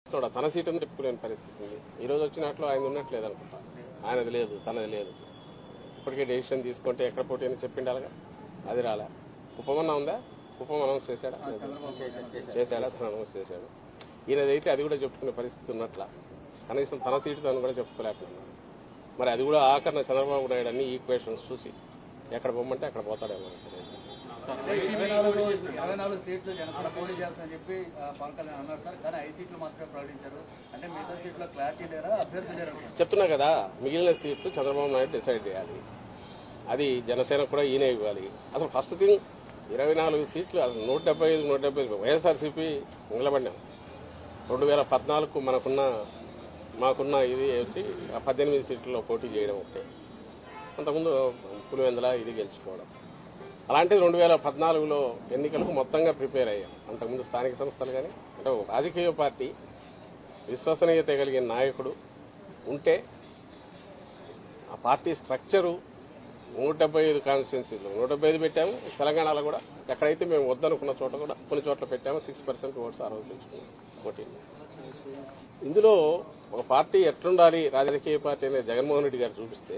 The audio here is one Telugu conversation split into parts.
చూడ తన సీట్ అని చెప్పుకోలేని పరిస్థితి ఉంది ఈ రోజు వచ్చినట్లు ఆయన ఉన్నట్లేదు అనుకుంటా ఆయనది లేదు తనది లేదు ఇప్పటికే డెసిషన్ తీసుకుంటే ఎక్కడ పోటీ అని చెప్పిండి అలాగా అది రాలే ఉపమన్నా ఉందా ఉపం అనౌన్స్ చేశాడా చేశాడా తను అనౌన్స్ చేశాడు ఈయనదైతే అది కూడా చెప్పుకునే పరిస్థితి ఉన్నట్ల కనీసం తన సీటు తను కూడా చెప్పుకోలేకపోతున్నాడు మరి అది కూడా ఆఖరణ చంద్రబాబు నాయుడు అన్ని ఈక్వేషన్స్ చూసి ఎక్కడ పోమంటే అక్కడ పోతాడేమో నాకు తెలియదు. ఇరవై నాలుగు ఇరవై నాలుగు సీట్లు జనసేన పోటీ చేస్తుందని చెప్పి ఆ, పవన్ కళ్యాణ్ అన్నారు సార్ కానీ ఐదు సీట్లు మాత్రమే ప్రకటించారు అంటే మిగతా సీట్లో క్లారిటీ లేరా అభ్యర్థి లేరా చెప్తున్నా కదా మిగిలిన సీట్లు చంద్రబాబు నాయుడు డిసైడ్ చేయాలి అది జనసేన కూడా ఈయన ఇవ్వాలి అసలు ఫస్ట్ థింగ్ ఇరవై నాలుగు సీట్లు అసలు నూట డెబ్బై ఐదు నూట డెబ్బై ఐదు వైఎస్ఆర్సీపీ నిలబడినాం రెండు వేల పద్నాలుగు మనకున్న మాకున్న ఇది వచ్చి ఆ పద్దెనిమిది సీట్లలో పోటీ చేయడం ఒకటే అంతకుముందు పులివెందుల ఇది గెలుచుకోవడం అలాంటిది రెండు వేల పద్నాలుగులో ఎన్నికలకు మొత్తంగా ప్రిపేర్ అయ్యాం అంతకుముందు స్థానిక సంస్థలు కానీ అంటే ఒక రాజకీయ పార్టీ విశ్వసనీయత కలిగిన నాయకుడు ఉంటే ఆ పార్టీ స్ట్రక్చరు నూట డెబ్బై ఐదు కాన్స్టిట్యున్సీలు నూట డెబ్బై ఐదు పెట్టాము తెలంగాణలో కూడా ఎక్కడైతే మేము వద్దనుకున్న చోట కూడా కొన్ని చోట్ల పెట్టాము సిక్స్ పర్సెంట్ ఓట్స్ ఆ రోజు తెచ్చుకున్నాం పోటీ ఇందులో ఒక పార్టీ ఎట్లుండాలి రాజకీయ పార్టీ అనేది జగన్మోహన్ రెడ్డి గారు చూపిస్తే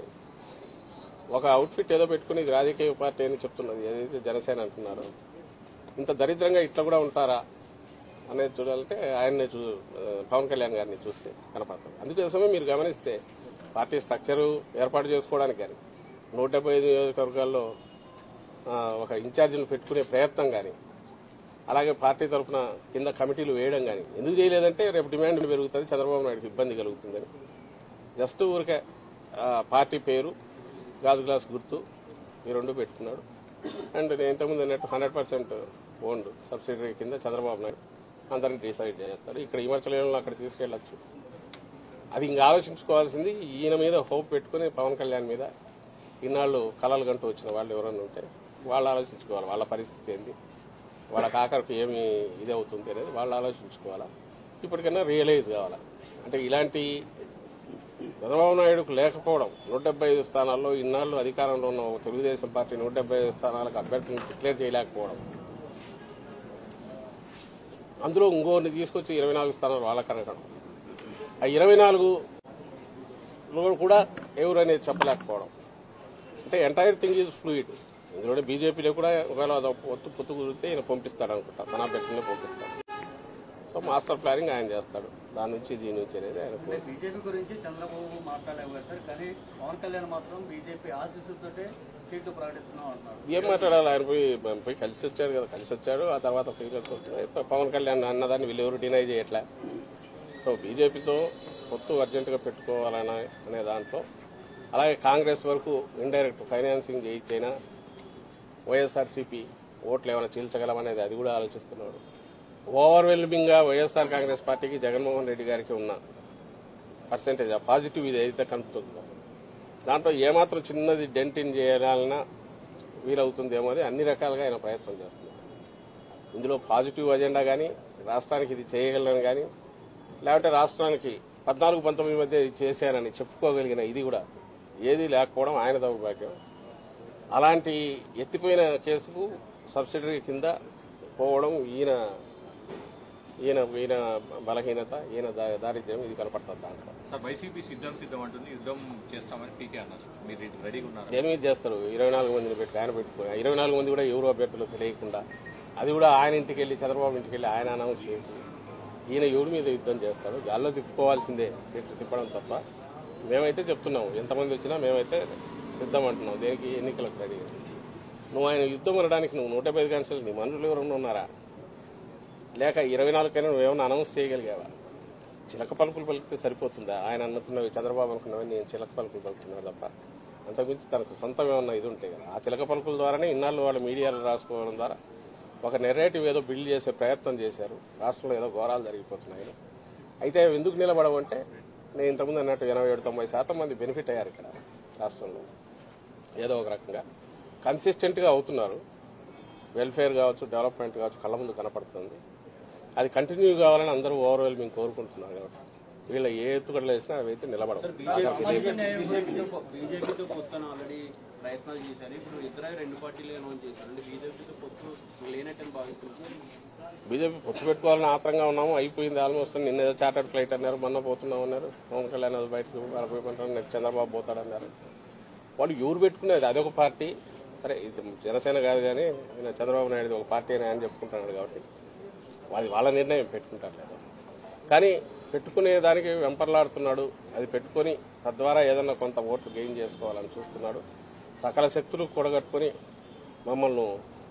ఒక అవుట్ఫిట్ ఏదో పెట్టుకుని ఇది రాజకీయ పార్టీ అని చెప్తున్నది ఏదైతే జనసేన అంటున్నారో ఇంత దరిద్రంగా ఇట్లా కూడా ఉంటారా అనేది చూడాలంటే ఆయన్నే చూ ఆ, పవన్ కళ్యాణ్ గారిని చూస్తే కనపడుతుంది అందుకోసమే మీరు గమనిస్తే పార్టీ స్ట్రక్చరు ఏర్పాటు చేసుకోవడానికి కానీ నూట డెబ్బై ఐదు నియోజకవర్గాల్లో ఆ, ఒక ఇన్ఛార్జిని పెట్టుకునే ప్రయత్నం కానీ అలాగే పార్టీ తరఫున కింద కమిటీలు వేయడం కానీ ఎందుకు చేయలేదంటే రేపు డిమాండ్ పెరుగుతుంది చంద్రబాబు నాయుడుకి ఇబ్బంది కలుగుతుందని జస్ట్ ఊరికే ఆ, పార్టీ పేరు గాజు గ్లాస్ గుర్తు ఈ రెండు పెట్టుకున్నాడు అండ్ నేను ఇంతకుముందు అన్నట్టు హండ్రెడ్ పర్సెంట్ ఓన్డ్ సబ్సిడరీ కింద చంద్రబాబు నాయుడు అందరిని డిసైడ్ చేస్తాడు ఇక్కడ విమర్శలను అక్కడ తీసుకెళ్లొచ్చు అది ఇంకా ఆలోచించుకోవాల్సింది ఈయన మీద హోప్ పెట్టుకుని పవన్ కళ్యాణ్ మీద ఇన్నాళ్ళు కలలు గంటూ వచ్చిన వాళ్ళు ఎవరైనా ఉంటే వాళ్ళు ఆలోచించుకోవాలి వాళ్ళ పరిస్థితి ఏంది వాళ్ళ ఆఖరికి ఏమి ఇది అవుతుంది అనేది వాళ్ళు ఆలోచించుకోవాలా ఇప్పటికైనా రియలైజ్ కావాలా అంటే ఇలాంటి చంద్రబాబు నాయుడుకు లేకపోవడం నూట డెబ్బై ఐదు స్థానాల్లో ఇన్నాళ్ళు అధికారంలో ఉన్న ఒక తెలుగుదేశం పార్టీ నూట డెబ్బై ఐదు స్థానాలకు అభ్యర్థులను డిక్లేర్ చేయలేకపోవడం అందులో ఇంకోరిని తీసుకొచ్చి ఇరవై నాలుగు స్థానాలు వాళ్ళ కనకడం ఆ ఇరవై నాలుగులో కూడా ఎవరు అనేది చెప్పలేకపోవడం అంటే ఎంటైర్ థింగ్ ఈజ్ ఫ్లూయిడ్ ఇందులో బీజేపీలో కూడా ఒకవేళ అది పొత్తు పొత్తు కుదిరితే ఈయన పంపిస్తాడు అనుకుంటా తన అభ్యర్థులనే పంపిస్తాడు సో మాస్టర్ ప్లానింగ్ ఆయన చేస్తాడు దాని నుంచి దీని నుంచి అనేది ఆయన అంటే బీజేపీ గురించి చంద్రబాబు మాట్లాడలేకపోయారు సార్ కానీ పవన్ కళ్యాణ్ మాత్రం బీజేపీ ఆశీస్సులతోటే సీట్లు ప్రకటిస్తున్నాం అంటున్నారు ఏం మాట్లాడాలి ఆయన పోయి పోయి కలిసి వచ్చాడు కదా కలిసి వచ్చాడు ఆ తర్వాత ఫీలింగ్స్ వస్తున్నాయి ప- పవన్ కళ్యాణ్ అన్నదాన్ని వీళ్ళు ఎవరు డినై చేయట్లే సో బీజేపీతో పొత్తు అర్జెంటుగా పెట్టుకోవాలనే అనే దాంట్లో అలాగే కాంగ్రెస్ వరకు ఇండైరెక్ట్ ఫైనాన్సింగ్ చేయించైనా వైఎస్ఆర్సీపీ ఓట్లు ఏమైనా చీల్చగలమనేది అది కూడా ఆలోచిస్తున్నాడు ఓవర్వెల్మింగ్ గా వైఎస్ఆర్ కాంగ్రెస్ పార్టీకి జగన్మోహన్ రెడ్డి గారికి ఉన్న పర్సెంటేజ్ ఆ పాజిటివ్ ఇది అయితే కనుపుతుందో దాంట్లో ఏమాత్రం చిన్నది డెంటిన్ చేయాలన్నా వీలవుతుందేమో అని అన్ని రకాలుగా ఆయన ప్రయత్నం చేస్తున్నారు ఇందులో పాజిటివ్ అజెండా కానీ రాష్ట్రానికి ఇది చేయగలను కానీ లేకపోతే రాష్ట్రానికి పద్నాలుగు పంతొమ్మిది మధ్య ఇది చేశానని చెప్పుకోగలిగిన ఇది కూడా ఏది లేకపోవడం ఆయన దౌర్భాగ్యం అలాంటి ఎత్తిపోయిన కేసుకు సబ్సిడరీ కింద పోవడం ఈయన ఈయన ఈయన బలహీనత ఈయన దా- దారిద్ర్యం ఇది కనపడుతుంది దాంట్లో సార్ వైసీపీ సిద్ధం సిద్ధం అంటుంది యుద్ధం చేస్తామని పీకే అన్నారు మీరు రెడీగా ఉన్నారు దేని మీద చేస్తారు ఇరవై నాలుగు మందిని పెట్టి ఆయన పెట్టుకుని ఆ ఇరవై నాలుగు మంది కూడా ఎవరు అభ్యర్థులు తెలియకుండా అది కూడా ఆయన ఇంటికి వెళ్ళి చంద్రబాబు ఇంటికి వెళ్ళి ఆయన అనౌన్స్ చేసి ఈయన ఎవరి మీద యుద్ధం చేస్తాడు గాల్లో తిప్పుకోవాల్సిందే తిప్ప- తిప్పడం తప్ప మేమైతే చెప్తున్నాం ఎంతమంది వచ్చినా మేమైతే సిద్ధం అంటున్నాం దేనికి ఎన్నికలకు రెడీ నువ్వు ఆయన యుద్ధం అనడానికి నువ్వు నూట యాభై కాన్సలు నీ మనుషులు ఎవరన్నా ఉన్నారా లేక ఇరవై నాలుగు కైనా నువ్వేమన్నా అనౌన్స్ చేయగలిగావా చిలక పలుకులు పలికితే సరిపోతుందా ఆయన అనుకున్నవి చంద్రబాబు అనుకున్నవి నేను చిలక పలుకులు పలుకుతున్నాను తప్ప అంతకుమించి తనకు సొంతం ఏమన్నా ఇది ఉంటాయి కదా ఆ చిలక పలుకుల ద్వారానే ఇన్నాళ్ళు వాళ్ళు మీడియాలో రాసుకోవడం ద్వారా ఒక నెరేటివ్ ఏదో బిల్డ్ చేసే ప్రయత్నం చేశారు రాష్ట్రంలో ఏదో ఘోరాలు జరిగిపోతున్నాయి అయితే అవి ఎందుకు నిలబడవంటే నేను ఇంతకుముందు అన్నట్టు ఎనభై ఏడు తొంభై శాతం మంది బెనిఫిట్ అయ్యారు ఇక్కడ రాష్ట్రంలో ఏదో ఒక రకంగా కన్సిస్టెంట్ గా అవుతున్నారు వెల్ఫేర్ కావచ్చు డెవలప్మెంట్ కావచ్చు కళ్ళ ముందు కనపడుతుంది అది కంటిన్యూ కావాలని అందరూ ఓవర్వెల్మింగ్ కోరుకుంటున్నారు కాబట్టి వీళ్ళ ఏ ఎత్తుగడలు వేసినా అవి అయితే నిలబడవు బీజేపీతో పొత్తున ఆల్రెడీ ప్రయత్నాలు చేశారు ఇప్పుడు ఇద్దరే రెండు పార్టీలు అనౌన్స్ చేశారు అంటే బీజేపీతో పొత్తు లేనట్టని భావిస్తున్నారు బీజేపీ పొత్తు పెట్టుకోవాలని ఆత్రంగా ఉన్నాము అయిపోయింది ఆల్మోస్ట్ నిన్న ఏదో చార్టర్డ్ ఫ్లైట్ అన్నారు మొన్న పోతున్నాం అన్నారు పవన్ కళ్యాణ్ అది బయటకు వెళ్ళిపోయమంటారు నెక్స్ట్ చంద్రబాబు పోతాడన్నారు వాళ్ళు ఎవరు పెట్టుకునేది అదొక పార్టీ సరే ఇది జనసేన కాదు కానీ ఈయన చంద్రబాబు నాయుడు ఒక పార్టీ అని ఆయన చెప్పుకుంటున్నాడు కాబట్టి అది వాళ్ళ నిర్ణయం పెట్టుకుంటారు లేదు కానీ పెట్టుకునే దానికి వెంపర్లాడుతున్నాడు అది పెట్టుకొని తద్వారా ఏదన్నా కొంత ఓట్లు గెయిన్ చేసుకోవాలని చూస్తున్నాడు సకల శక్తులు కూడగట్టుకొని మమ్మల్ని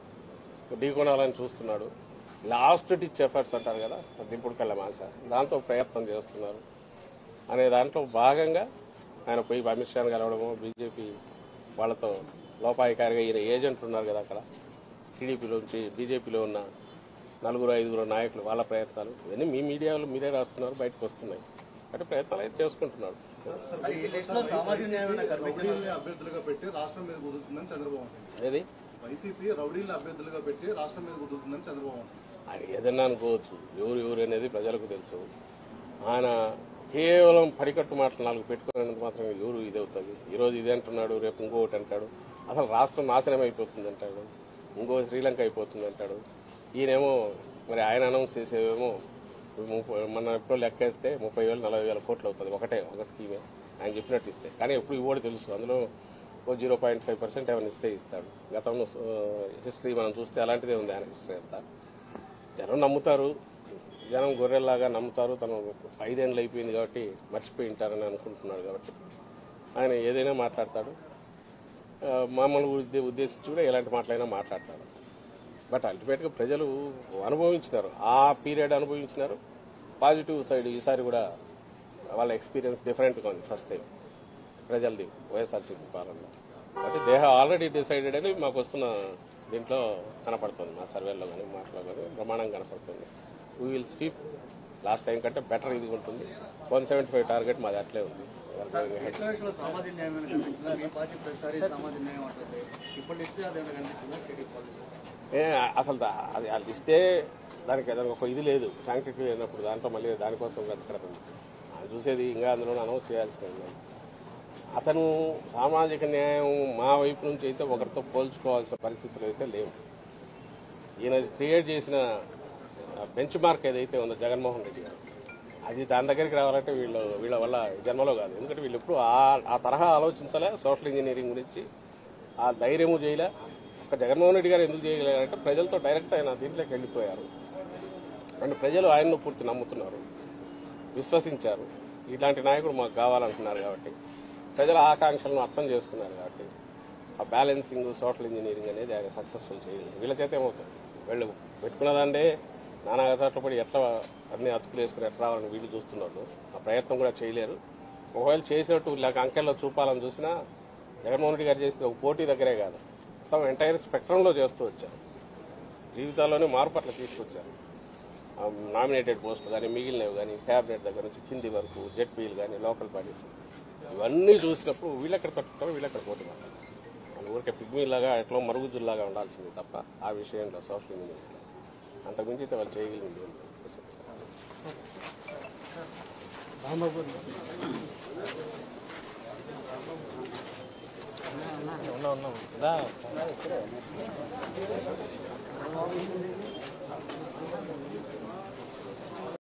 ఢీకొనాలని చూస్తున్నాడు లాస్ట్ డిచ్ ఎఫర్ట్స్ అంటారు కదా దింపుడు కళ్ళ మాస దాంతో ప్రయత్నం చేస్తున్నారు అనే దాంట్లో భాగంగా ఆయన పోయి అమిత్ షాను కలవడము బీజేపీ వాళ్ళతో లోపాయికారిగా ఈయన ఏజెంట్లు ఉన్నారు కదా అక్కడ టీడీపీలోంచి బీజేపీలో ఉన్న నలుగురు ఐదుగురు నాయకులు వాళ్ళ ప్రయత్నాలు ఇవన్నీ మీ మీడియాలో మీరే రాస్తున్నారు బయటకు వస్తున్నాయి అంటే ప్రయత్నాలు అయితే చేసుకుంటున్నాడు మరి ఈ లిస్ట్ లో సామాజిక న్యాయం కనిపించిన రౌడీల్ని అభ్యర్థులుగా పెట్టి రాష్ట్రం మీద కుదురుతుందని చంద్రబాబు అంటున్నారు. ఏది వైసీపీ రౌడీల్ని అభ్యర్థులుగా పెట్టి రాష్ట్రం మీద కుదురుతుందని చంద్రబాబు అంటున్నారు. ఆయన ఏదన్నా అనుకోవచ్చు ఎవరు ఎవరు అనేది ప్రజలకు తెలుసు ఆయన కేవలం పడికట్టు మాటలు నాలుగు పెట్టుకునేందుకు మాత్రం ఎవరు ఇది అవుతుంది ఈరోజు ఇది అంటున్నాడు రేపు ఇంకొకటి అంటాడు అసలు రాష్ట్రం నాశనం అయిపోతుంది అంటాడు ఇంకో శ్రీలంక అయిపోతుంది అంటాడు ఈయనేమో మరి ఆయన అనౌన్స్ చేసేవేమో ముప్పై మన ఎప్పుడో లెక్కేస్తే ముప్పై వేలు నలభై వేల కోట్లు అవుతుంది ఒకటే ఒక స్కీమే ఆయన చెప్పినట్టు ఇస్తే కానీ ఎప్పుడు ఇవ్వడు తెలుసు అందులో ఓ జీరో పాయింట్ ఫైవ్ పర్సెంట్ ఏమైనా ఇస్తే ఇస్తాడు గతంలో హిస్టరీ మనం చూస్తే అలాంటిదే ఉంది ఆయన హిస్టరీ అంతా జనం నమ్ముతారు జనం గొర్రెల్లాగా నమ్ముతారు తను ఐదేళ్ళు అయిపోయింది కాబట్టి మర్చిపోయి ఉంటారని అనుకుంటున్నాడు కాబట్టి ఆయన ఏదైనా మాట్లాడతాడు ఆ, మమ్మల్ని ఉద్దే- ఉద్దేశించి కూడా ఎలాంటి మాటలైనా మాట్లాడతాడు బట్ అల్టిమేట్గా ప్రజలు అనుభవించినారు ఆ పీరియడ్ అనుభవించినారు పాజిటివ్ సైడ్ ఈసారి కూడా వాళ్ళ ఎక్స్పీరియన్స్ డిఫరెంట్గా ఉంది ఫస్ట్ టైం ప్రజలది వైఎస్ఆర్సీపీ పాలన అంటే దేహ ఆల్రెడీ డిసైడెడ్ అని మాకు వస్తున్న దీంట్లో కనపడుతుంది మా సర్వేలో కానీ మాటలో కానీ ప్రమాణం కనపడుతుంది we will sweep last time కంటే బెటర్ ఇది ఉంటుంది వన్ సెవెంటీ ఫైవ్ టార్గెట్ మాది అట్లే ఉంది లిస్ట్ లో సామాజిక న్యాయం ఏమైనా కనిపించిందా మీ పార్టీ ప్రతిసారి సామాజిక న్యాయం అంటుంది ఇప్పుడు లిస్ట్ అది ఏమైనా కనిపించిందా స్టేట్ పాలసీ ఏ అసలు దా- అది ఆ లిస్టే దానికి ఏదైనా ఒక ఇది లేదు శాంక్టిటీ లేనప్పుడు దాంట్లో మళ్ళీ దానికోసం వెతకడం ఎందుకు? అది చూసేది ఇంకా అందులో అనౌన్స్ చేయాల్సిన అతను సామాజిక న్యాయం మా వైపు నుంచి అయితే ఒకరితో పోల్చుకోవాల్సిన పరిస్థితులు అయితే లేవు ఈయన క్రియేట్ చేసిన బెంచ్ మార్క్ ఏదైతే ఉందో జగన్మోహన్ రెడ్డి గారు అది దాని దగ్గరికి రావాలంటే వీళ్ళు వీళ్ళ వల్ల జన్మలో కాదు ఎందుకంటే వీళ్ళు ఎప్పుడు ఆ- ఆ తరహా ఆలోచించలే సోషల్ ఇంజనీరింగ్ గురించి ఆ ధైర్యము చేయలే ఒక జగన్మోహన్ రెడ్డి గారు ఎందుకు చేయగలిగారంటే ప్రజలతో డైరెక్ట్ ఆయన దీంట్లోకి వెళ్ళిపోయారు అండ్ ప్రజలు ఆయన్ను పూర్తి నమ్ముతున్నారు విశ్వసించారు ఇలాంటి నాయకుడు మాకు కావాలంటున్నారు కాబట్టి ప్రజల ఆకాంక్షలను అర్థం చేసుకున్నారు కాబట్టి ఆ బ్యాలెన్సింగ్ సోషల్ ఇంజనీరింగ్ అనేది ఆయన సక్సెస్ఫుల్ చేయలేదు వీళ్ళ చేత ఏమవుతుంది వీళ్ళు పెట్టుకున్నదాండే నానా చోట్ల పడి ఎట్లా అన్ని అతుకులు వేసుకుని ఎట్లా రావాలని వీళ్ళు చూస్తున్నారు ఆ ప్రయత్నం కూడా చేయలేరు ఒకవేళ చేసినట్టు లేక అంకెల్లో చూపాలని చూసినా జగన్మోహన్ రెడ్డి గారు చేసింది ఒక పోటీ దగ్గరే కాదు మొత్తం ఎంటైర్ స్పెక్ట్రంలో చేస్తూ వచ్చారు జీవితాల్లోనే మార్పు అట్లా తీసుకొచ్చారు నామినేటెడ్ పోస్టులు కానీ మిగిలినవి కానీ క్యాబినెట్ దగ్గర నుంచి కింది వరకు జెడ్పీలు కానీ లోకల్ బాడీస్ ఇవన్నీ చూసినప్పుడు వీళ్ళెక్కడ తట్టుకుంటారో వీళ్ళెక్కడ పోటీ పడతారు వాళ్ళ ఊరికే పిగ్మీలాగా ఎట్లా మరుగుజుల్లాగా ఉండాల్సింది తప్ప ఆ విషయంలో సోషల్ ఇంజనీరింగ్ అంతకుమించి అయితే వాళ్ళు చేయగలిగింది ఏం లేదు. ఉన్నా ఉన్నాం దా